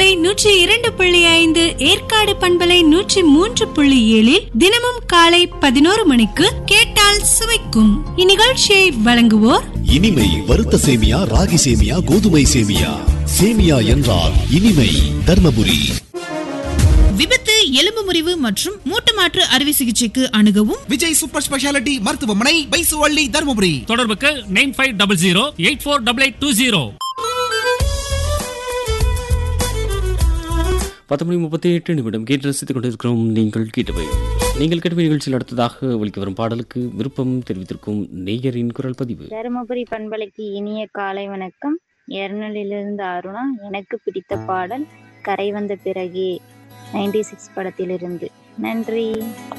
பண்பலை நூற்றி இரண்டு புள்ளி ஐந்து ஏற்காடு பண்பலை நூற்றி மூன்று புள்ளி ஏழில் தினமும் காலை பதினோரு மணிக்கு கேட்டால் சுவைக்கும் இந்நிகழ்ச்சியை வழங்குவோர் இனிமை வறுத்த சேமியா ராகி சேமியா கோதுமை சேமியா சேமியா என்றால் இனிமை தர்மபுரி விபத்து எலும்பு முறிவு மற்றும் மூட்டு மாற்று அறுவை சிகிச்சைக்கு அணுகவும் விஜய் சூப்பர் ஸ்பெஷாலிட்டி மருத்துவமனை பைசுவள்ளி தருமபுரி தொடர்புக்கு nine five double zero eight four double eight two zero பத்து மணி முப்பத்தி எட்டு நிமிடம் கேட்டு ரசித்துக் கொண்டிருக்கிறோம் நீங்கள் கேட்டவை நீங்கள் கேட்டவை நிகழ்ச்சியில் அடுத்ததாக ஒலிக்க வரும் பாடலுக்கு விருப்பம் தெரிவித்திருக்கும் நேயரின் குரல் பதிவு தருமபுரி பண்பலைக்கு இனிய காலை வணக்கம் எர்னலிலிருந்து அருணா எனக்கு பிடித்த பாடல் கரை வந்த பிறகே நைன்டி சிக்ஸ் படத்திலிருந்து நன்றி